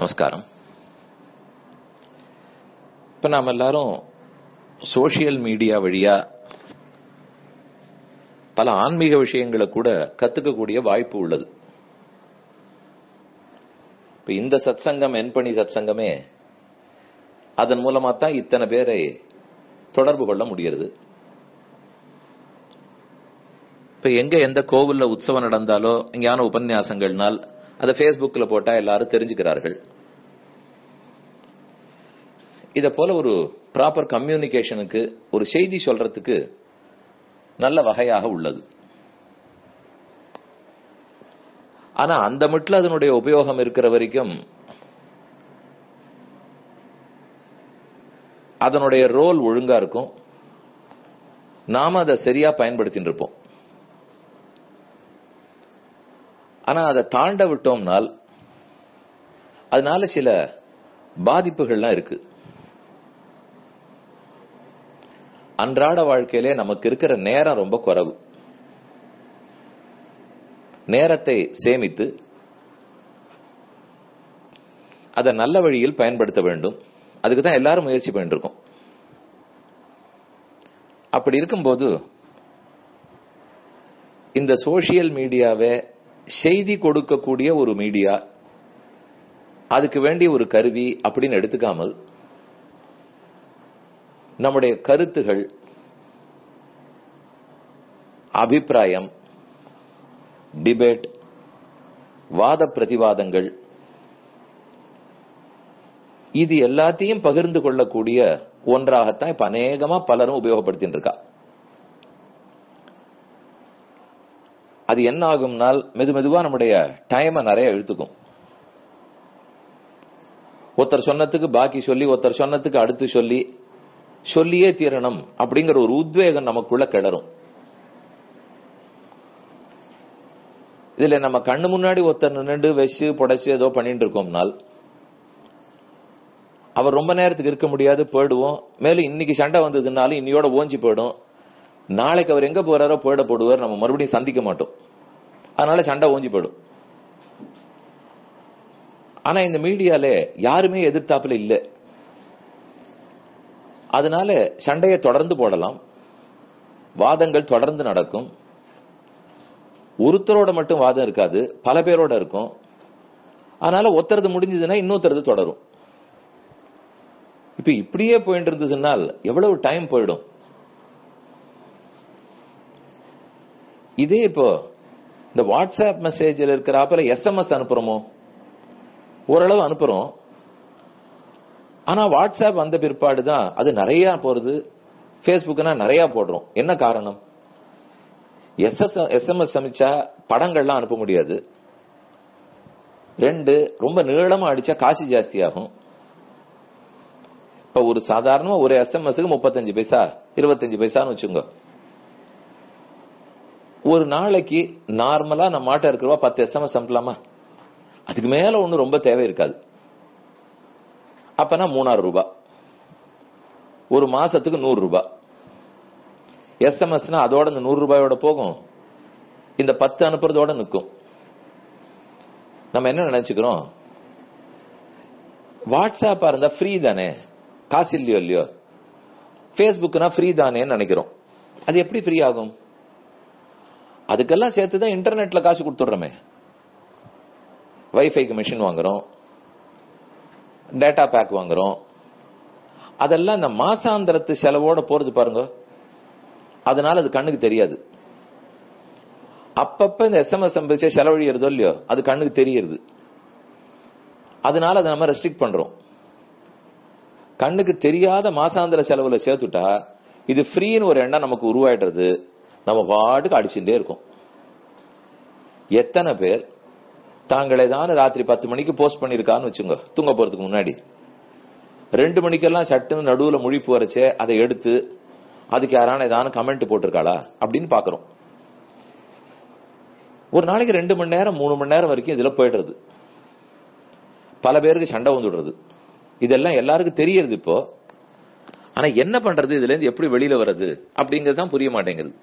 நமஸ்காரம் இப்ப நாம் எல்லாரும் சோசியல் மீடியா வழியா பல ஆன்மீக விஷயங்களை கூட கத்துக்கக்கூடிய வாய்ப்பு உள்ளது இப்ப இந்த சத்சங்கம் என்பணி சத்சங்கமே அதன் மூலமா தான் இத்தனை பேரை தொடர்பு கொள்ள முடிகிறது இப்ப எங்க எந்த கோவில்ல உற்சவம் நடந்தாலோ எங்கேயான உபன்யாசங்கள்னால் அதை ஃபேஸ்புக்கில் போட்டா எல்லாரும் தெரிஞ்சுக்கிறார்கள் இத போல ஒரு ப்ராப்பர் கம்யூனிகேஷனுக்கு ஒரு செய்தி சொல்றதுக்கு நல்ல வகையாக உள்ளது ஆனா அந்த மட்டும் அதனுடைய உபயோகம் இருக்கிற வரைக்கும் அதனுடைய ரோல் ஒழுங்கா இருக்கும் நாம அதை சரியா பயன்படுத்திட்டு இருப்போம் ஆனா அதை தாண்ட விட்டோம்னால் அதனால சில பாதிப்புகள்லாம் இருக்கு அன்றாட வாழ்க்கையிலே நமக்கு இருக்கிற நேரம் ரொம்ப குறைவு நேரத்தை சேமித்து அதை நல்ல வழியில் பயன்படுத்த வேண்டும் அதுக்கு தான் எல்லாரும் முயற்சி பண்ணிட்டு இருக்கோம் அப்படி இருக்கும்போது இந்த சோசியல் மீடியாவை செய்தி கொடுக்கக்கூடிய ஒரு மீடியா அதுக்கு வேண்டிய ஒரு கருவி அப்படின்னு எடுத்துக்காமல் நம்முடைய கருத்துகள் அபிப்பிராயம் டிபேட் வாத பிரதிவாதங்கள் இது எல்லாத்தையும் பகிர்ந்து கொள்ளக்கூடிய ஒன்றாகத்தான் இப்ப அநேகமா பலரும் உபயோகப்படுத்திட்டு இருக்கா அது என்ன ஆகும்னால் மெது மெதுவா நம்முடைய டைமை நிறைய இழுத்துக்கும் ஒருத்தர் சொன்னதுக்கு பாக்கி சொல்லி ஒருத்தர் சொன்னதுக்கு அடுத்து சொல்லி சொல்லியே தீரணும் அப்படிங்கிற ஒரு உத்வேகம் நமக்குள்ள கிளறும் இதுல நம்ம கண்ணு முன்னாடி ஒருத்தர் நின்று வச்சு புடைச்சு ஏதோ பண்ணிட்டு இருக்கோம்னால் அவர் ரொம்ப நேரத்துக்கு இருக்க முடியாது போயிடுவோம் மேலும் இன்னைக்கு சண்டை வந்ததுனாலும் இன்னையோட ஓஞ்சி போயிடும் நாளைக்கு அவர் எங்க போறாரோ போயிட போடுவார் நம்ம மறுபடியும் சந்திக்க மாட்டோம் அதனால சண்டை ஓஞ்சி போயிடும் ஆனா இந்த மீடியால யாருமே எதிர்த்தாப்புல இல்லை அதனால சண்டையை தொடர்ந்து போடலாம் வாதங்கள் தொடர்ந்து நடக்கும் ஒருத்தரோட மட்டும் வாதம் இருக்காது பல பேரோட இருக்கும் அதனால ஒருத்தரது முடிஞ்சதுன்னா இன்னொருத்தரது தொடரும் இப்ப இப்படியே போயிட்டு இருந்ததுனால் எவ்வளவு டைம் போயிடும் இதே இப்போ இந்த வாட்ஸ்அப் மெசேஜில் இருக்கிறாப்புல எஸ்எம்எஸ் அனுப்புறோமோ ஓரளவு அனுப்புறோம் ஆனா வாட்ஸ்அப் வந்த பிற்பாடு தான் அது நிறைய போறது ஃபேஸ்புக்னா நிறைய போடுறோம் என்ன காரணம் எஸ்எஸ் எஸ்எம்எஸ் சமைச்சா படங்கள்லாம் அனுப்ப முடியாது ரெண்டு ரொம்ப நீளமா அடிச்சா காசு ஜாஸ்தி ஆகும் இப்ப ஒரு சாதாரணமா ஒரு எஸ்எம்எஸ்க்கு முப்பத்தஞ்சு பைசா இருபத்தஞ்சு பைசான்னு வச்சுங்க ஒரு நாளைக்கு நார்மலா நம்ம மாட்ட இருக்கிறவா பத்து எஸ்எம்எஸ் அனுப்பலாமா அதுக்கு மேல ஒண்ணு ரொம்ப தேவை இருக்காது அப்பனா மூணாயிரம் ரூபாய் ஒரு மாசத்துக்கு நூறு ரூபாய் எஸ்எம்எஸ்னா அதோட இந்த நூறு ரூபாயோட போகும் இந்த பத்து அனுப்புறதோட நிற்கும் நம்ம என்ன நினைச்சுக்கிறோம் வாட்ஸ்அப்பா இருந்தா ஃப்ரீ தானே காசு இல்லையோ இல்லையோ ஃபேஸ்புக்னா ஃப்ரீ தானேன்னு நினைக்கிறோம் அது எப்படி ஃப்ரீ ஆகும் அதுக்கெல்லாம் சேர்த்து தான் இன்டர்நெட்ல காசு கொடுத்துடுறோமே வைஃபைக்கு மிஷின் வாங்குறோம் டேட்டா பேக் வாங்குறோம் அதெல்லாம் இந்த மாசாந்திரத்து செலவோட போறது பாருங்க அதனால அது கண்ணுக்கு தெரியாது அப்பப்ப இந்த எஸ்எம்எஸ் சம்பிச்சு செலவழிகிறதோ இல்லையோ அது கண்ணுக்கு தெரியுது அதனால அதை நம்ம ரெஸ்ட்ரிக்ட் பண்றோம் கண்ணுக்கு தெரியாத மாசாந்திர செலவுல சேர்த்துட்டா இது ஃப்ரீன்னு ஒரு எண்ணம் நமக்கு உருவாயிடுறது நம்ம பாட்டுக்கு அடிச்சுட்டே இருக்கும் எத்தனை பேர் தாங்களே தான் ராத்திரி பத்து மணிக்கு போஸ்ட் பண்ணிருக்கான்னு வச்சுங்க தூங்க போறதுக்கு முன்னாடி ரெண்டு மணிக்கெல்லாம் சட்டுன்னு நடுவுல முழிப்பு வரைச்சே அதை எடுத்து அதுக்கு யாரான ஏதான கமெண்ட் போட்டிருக்காளா அப்படின்னு பாக்குறோம் ஒரு நாளைக்கு ரெண்டு மணி நேரம் மூணு மணி நேரம் வரைக்கும் இதுல போயிடுறது பல பேருக்கு சண்டை வந்துடுறது இதெல்லாம் எல்லாருக்கும் தெரியறது இப்போ ஆனா என்ன பண்றது இதுல இருந்து எப்படி வெளியில வர்றது அப்படிங்கிறது தான் புரிய மாட்டேங்குது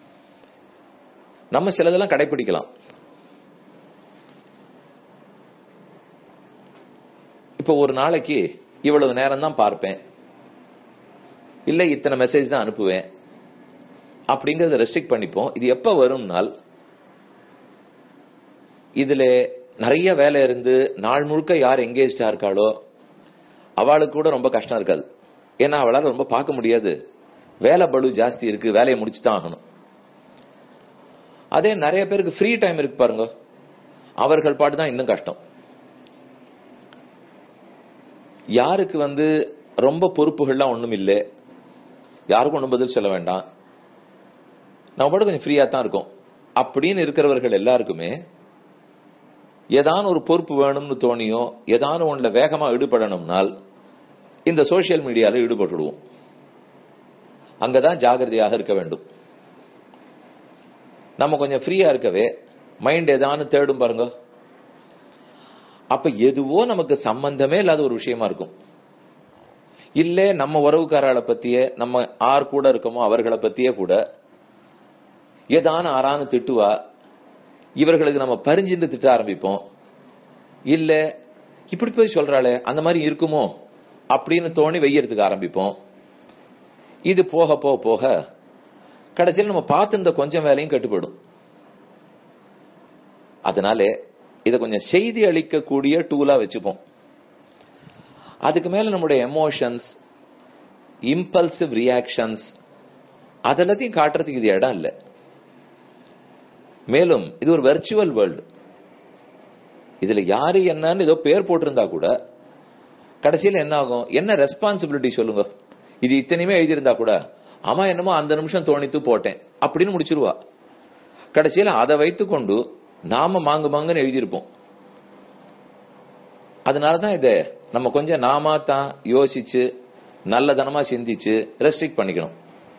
நம்ம சிலதெல்லாம் கடைபிடிக்கலாம் இப்போ ஒரு நாளைக்கு இவ்வளவு நேரம் தான் பார்ப்பேன் இல்ல இத்தனை மெசேஜ் தான் அனுப்புவேன் அப்படிங்கறத ரெஸ்ட்ரிக்ட் பண்ணிப்போம் இது எப்ப வரும்னால் இதுல நிறைய வேலை இருந்து நாள் முழுக்க யார் எங்கேஜ்டா இருக்காளோ அவளுக்கு கூட ரொம்ப கஷ்டம் இருக்காது ஏன்னா அவளால ரொம்ப பார்க்க முடியாது வேலை பளு ஜாஸ்தி இருக்கு வேலையை முடிச்சு தான் ஆகணும் அதே நிறைய பேருக்கு ஃப்ரீ டைம் இருக்கு பாருங்க அவர்கள் பாட்டு தான் இன்னும் கஷ்டம் யாருக்கு வந்து ரொம்ப பொறுப்புகள்லாம் ஒண்ணும் இல்லை யாருக்கும் ஒன்றும் பதில் சொல்ல வேண்டாம் நம்ம பாட்டு கொஞ்சம் ஃப்ரீயா தான் இருக்கும் அப்படின்னு இருக்கிறவர்கள் எல்லாருக்குமே ஏதான ஒரு பொறுப்பு வேணும்னு தோணியோ ஏதான ஒண்ணுல வேகமா ஈடுபடணும்னால் இந்த சோசியல் மீடியால ஈடுபட்டுடுவோம் அங்கதான் ஜாகிரதையாக இருக்க வேண்டும் நம்ம கொஞ்சம் ஃப்ரீயா இருக்கவே மைண்ட் ஏதானு தேடும் பாருங்க அப்ப எதுவோ நமக்கு சம்பந்தமே இல்லாத ஒரு விஷயமா இருக்கும் இல்ல நம்ம உறவுக்காரர்களை பத்தியே நம்ம ஆர் கூட இருக்கோமோ அவர்களை பத்தியே கூட ஏதான ஆறான்னு திட்டுவா இவர்களுக்கு நம்ம பரிஞ்சிருந்து திட்ட ஆரம்பிப்போம் இல்ல இப்படி போய் சொல்றாளே அந்த மாதிரி இருக்குமோ அப்படின்னு தோணி வெய்யறதுக்கு ஆரம்பிப்போம் இது போக போக போக கடைசியில் நம்ம பார்த்திருந்த கொஞ்சம் வேலையும் கட்டுப்படும் அதனால இதை கொஞ்சம் செய்தி அளிக்கக்கூடிய டூலா வச்சுப்போம் அதுக்கு மேல நம்முடைய எமோஷன்ஸ் இம்பல்சிவ் ரியாக்ஷன்ஸ் அதெல்லாத்தையும் காட்டுறதுக்கு இது இடம் இல்லை மேலும் இது ஒரு வெர்ச்சுவல் வேர்ல்டு இதுல யாரு என்னன்னு ஏதோ பேர் போட்டிருந்தா கூட கடைசியில் என்ன ஆகும் என்ன ரெஸ்பான்சிபிலிட்டி சொல்லுங்க இது இத்தனையுமே எழுதியிருந்தா கூட ஆமா என்னமோ அந்த நிமிஷம் தோணித்து போட்டேன் அப்படின்னு முடிச்சிருவா கடைசியில் அதை வைத்துக்கொண்டு நாம மாங்கு மாங்குன்னு எழுதியிருப்போம் அதனாலதான் இத நம்ம கொஞ்சம் நாம தான் யோசிச்சு நல்லதனமா சிந்திச்சு ரெஸ்ட்ரிக்ட் பண்ணிக்கணும்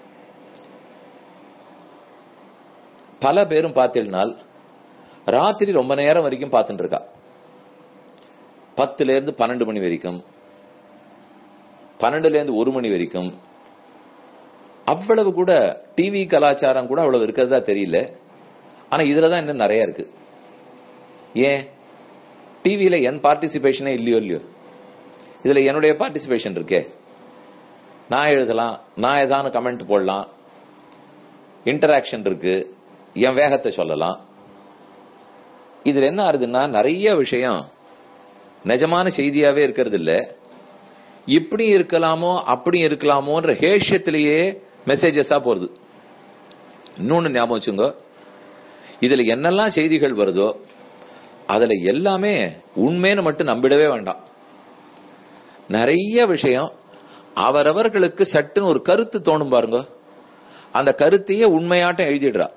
பல பேரும் பார்த்தீங்கன்னால் ராத்திரி ரொம்ப நேரம் வரைக்கும் பார்த்துட்டு இருக்கா பத்துல இருந்து பன்னெண்டு மணி வரைக்கும் பன்னெண்டுல இருந்து ஒரு மணி வரைக்கும் அவ்வளவு கூட டிவி கலாச்சாரம் கூட அவ்வளவு இருக்கிறதா தெரியல ஆனா இதுலதான் இன்னும் நிறைய இருக்கு ஏன் டிவியில என் பார்ட்டிசிபேஷனே இல்லையோ இல்லையோ இதுல என்னுடைய பார்ட்டிசிபேஷன் இருக்கே நான் எழுதலாம் நான் ஏதான கமெண்ட் போடலாம் இன்டராக்ஷன் இருக்கு என் வேகத்தை சொல்லலாம் இதுல என்ன ஆறுதுன்னா நிறைய விஷயம் நிஜமான செய்தியாவே இருக்கிறது இல்ல இப்படி இருக்கலாமோ அப்படி இருக்கலாமோன்ற ஹேஷத்திலேயே மெசேஜஸா போறது இன்னொன்னு ஞாபகம் வச்சுங்க இதுல என்னெல்லாம் செய்திகள் வருதோ அதுல எல்லாமே உண்மைன்னு மட்டும் நம்பிடவே வேண்டாம் நிறைய விஷயம் அவரவர்களுக்கு சட்டுன்னு ஒரு கருத்து தோணும் பாருங்க அந்த கருத்தையே உண்மையாட்டம் எழுதிடுறா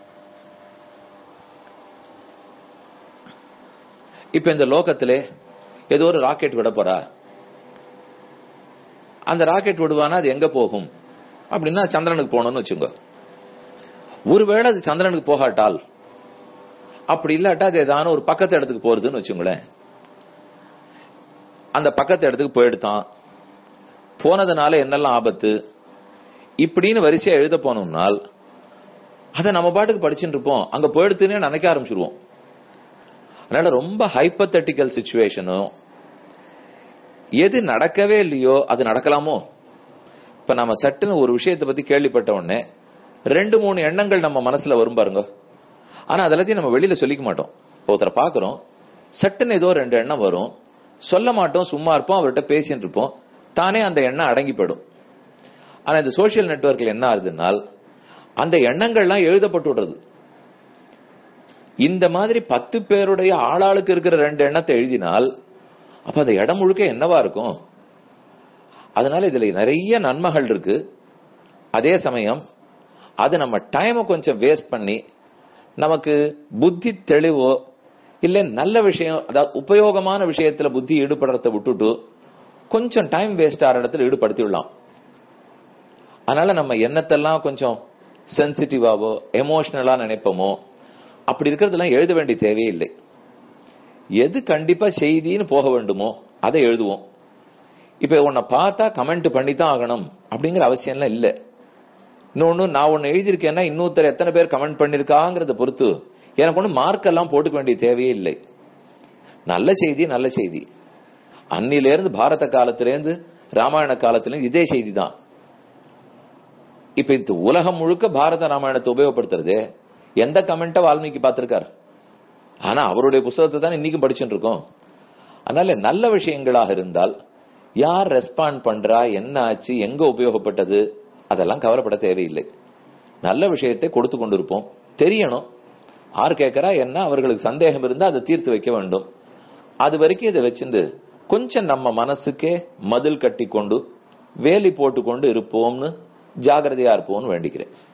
இப்ப இந்த லோகத்திலே ஏதோ ஒரு ராக்கெட் விட போறா அந்த ராக்கெட் விடுவானா அது எங்க போகும் அப்படின்னா சந்திரனுக்கு போகணும்னு வச்சுங்க ஒருவேளை அது சந்திரனுக்கு போகாட்டால் அப்படி இல்லாட்டா அது ஏதான ஒரு பக்கத்து இடத்துக்கு போறதுன்னு வச்சுங்களேன் அந்த பக்கத்து இடத்துக்கு போயிடுத்தான் போனதுனால என்னெல்லாம் ஆபத்து இப்படின்னு வரிசையா எழுத போனோம்னால் அதை நம்ம பாட்டுக்கு படிச்சுட்டு இருப்போம் அங்க போயிடுத்துன்னே நினைக்க ஆரம்பிச்சிருவோம் அதனால ரொம்ப ஹைப்பத்தட்டிக்கல் சுச்சுவேஷனும் எது நடக்கவே இல்லையோ அது நடக்கலாமோ இப்ப நம்ம சட்டுன்னு ஒரு விஷயத்தை பத்தி கேள்விப்பட்ட உடனே ரெண்டு மூணு எண்ணங்கள் நம்ம மனசுல வரும் பாருங்க ஆனா அதெல்லாத்தையும் நம்ம வெளியில சொல்லிக்க மாட்டோம் ஒருத்தரை பாக்குறோம் சட்டுன்னு ஏதோ ரெண்டு எண்ணம் வரும் சொல்ல மாட்டோம் சும்மா இருப்போம் அவர்கிட்ட பேசிட்டு இருப்போம் தானே அந்த எண்ணம் அடங்கி போயிடும் ஆனா இந்த சோசியல் நெட்ஒர்க்ல என்ன ஆகுதுனால் அந்த எண்ணங்கள்லாம் எழுதப்பட்டு விடுறது இந்த மாதிரி பத்து பேருடைய ஆளாளுக்கு இருக்கிற ரெண்டு எண்ணத்தை எழுதினால் அப்ப அந்த இடம் முழுக்க என்னவா இருக்கும் அதனால இதுல நிறைய நன்மைகள் இருக்கு அதே சமயம் அது நம்ம டைமை கொஞ்சம் வேஸ்ட் பண்ணி நமக்கு புத்தி தெளிவோ இல்ல நல்ல விஷயம் அதாவது உபயோகமான விஷயத்துல புத்தி ஈடுபடுறத விட்டுட்டு கொஞ்சம் டைம் வேஸ்ட் ஆகிற இடத்துல ஈடுபடுத்தி விடலாம் அதனால நம்ம எண்ணத்தெல்லாம் கொஞ்சம் சென்சிட்டிவாவோ எமோஷனலா நினைப்போமோ அப்படி இருக்கிறதெல்லாம் எழுத வேண்டிய தேவையே இல்லை எது கண்டிப்பா செய்தின்னு போக வேண்டுமோ அதை எழுதுவோம் இப்ப உன்னை பார்த்தா கமெண்ட் பண்ணித்தான் ஆகணும் அப்படிங்கிற அவசியம்லாம் இல்லை இன்னொன்னு நான் ஒன்னு எழுதியிருக்கேன்னா இன்னொருத்தர் எத்தனை பேர் கமெண்ட் பண்ணிருக்காங்கிறத பொறுத்து எனக்கு ஒண்ணு மார்க் எல்லாம் போட்டுக்க வேண்டிய தேவையே இல்லை நல்ல செய்தி நல்ல செய்தி அன்னிலேருந்து பாரத காலத்திலேருந்து ராமாயண காலத்திலேருந்து இதே செய்தி தான் இப்ப இந்த உலகம் முழுக்க பாரத ராமாயணத்தை உபயோகப்படுத்துறது எந்த கமெண்ட வால்மீகி பார்த்திருக்காரு ஆனா அவருடைய புஸ்தகத்தை தான் இன்னைக்கும் படிச்சுட்டு இருக்கோம் அதனால நல்ல விஷயங்களாக இருந்தால் யார் ரெஸ்பாண்ட் பண்றா என்ன ஆச்சு எங்க உபயோகப்பட்டது அதெல்லாம் கவலைப்பட தேவையில்லை நல்ல விஷயத்தை கொடுத்து கொண்டிருப்போம் தெரியணும் யார் கேட்கறா என்ன அவர்களுக்கு சந்தேகம் இருந்தா அதை தீர்த்து வைக்க வேண்டும் அது வரைக்கும் இதை வச்சிருந்து கொஞ்சம் நம்ம மனசுக்கே மதில் கட்டி கொண்டு வேலி போட்டு கொண்டு இருப்போம்னு ஜாகிரதையா இருப்போம்னு வேண்டிக்கிறேன்